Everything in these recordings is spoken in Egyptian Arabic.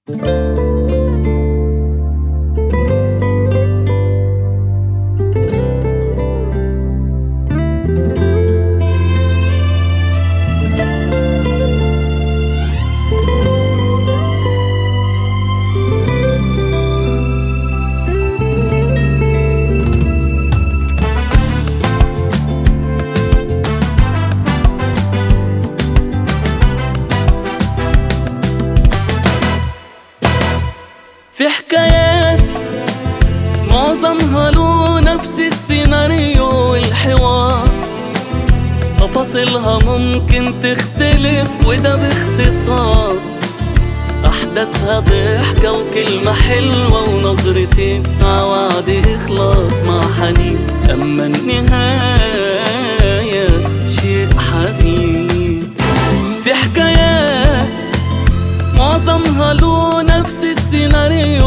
في حكايات معظمها له نفس السيناريو والحوار تفاصيلها ممكن تختلف وده باختصار أحداثها ضحكة وكلمة حلوة ونظرتين مع وعد إخلاص مع حنين أما النهاية شيء حزين في حكايات معظمها له نفس السيناريو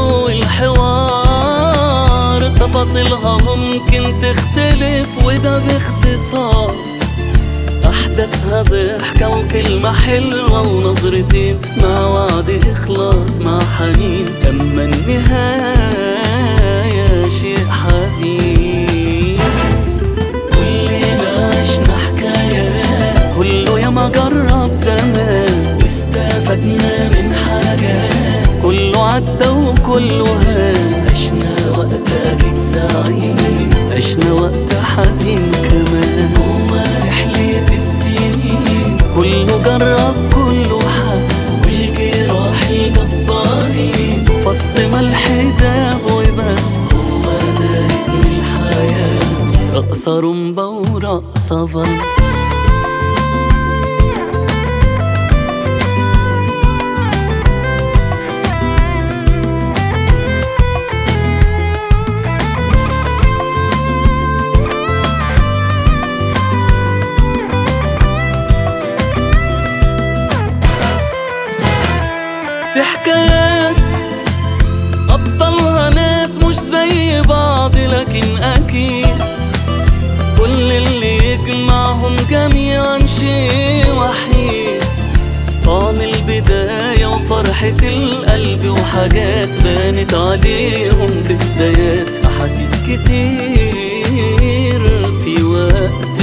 والحوار تفاصيلها ممكن تختلف وده باختصار أحداثها ضحكة وكلمة حلوة ونظرتين مع وعد إخلاص مع حنين أما النهاية شيء حزين كلنا عشنا حكايات كله ياما جرب زمان واستفدنا من حاجات كله عدى وكله هان عشنا وقت أكيد سعيد عشنا وقت حزين كمان هو رحلة السنين كله جرب كله حس والجراح الجبارين فص ملح داب وبس هو ده رتم الحياة رقصة رومبا ورقصة فالس في حكايات أبطالها ناس مش زي بعض لكن أكيد كل اللي يجمعهم جميعا شيء وحيد طعم البداية وفرحة القلب وحاجات بانت عليهم في بدايات أحاسيس كتير في وقت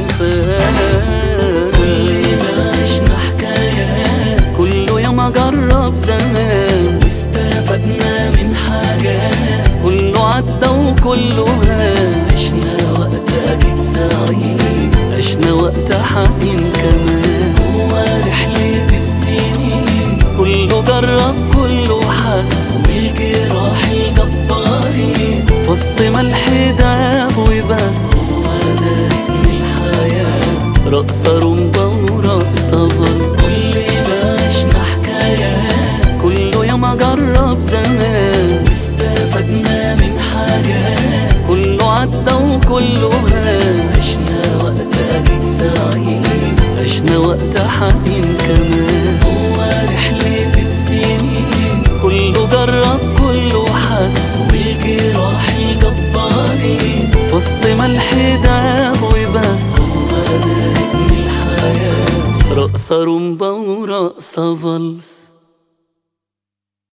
فات كلنا عشنا حكايات كله ياما جرب زمان واستفدنا من حاجات كله عدى وكله هان عشنا وقت أكيد سعيد عشنا وقت حزين كمان هو رحلة السنين كله جرب كله حس والجراح الجبارين فص ملح داب وبس هو ده رتم الحياة رقصة رومبا ورقصة فالس كلنا عشنا حكايات كله ياما جرب زمان واستفدنا من حاجات كله عدى وكله هان عشنا وقت أكيد سعيد عشنا وقت حزين كمان هو رحلة السنين كله جرب كله حس والجراح الجبارين فص ملح داب وبس هو ده رتم الحياة رقصة رومبا ورقصة فالس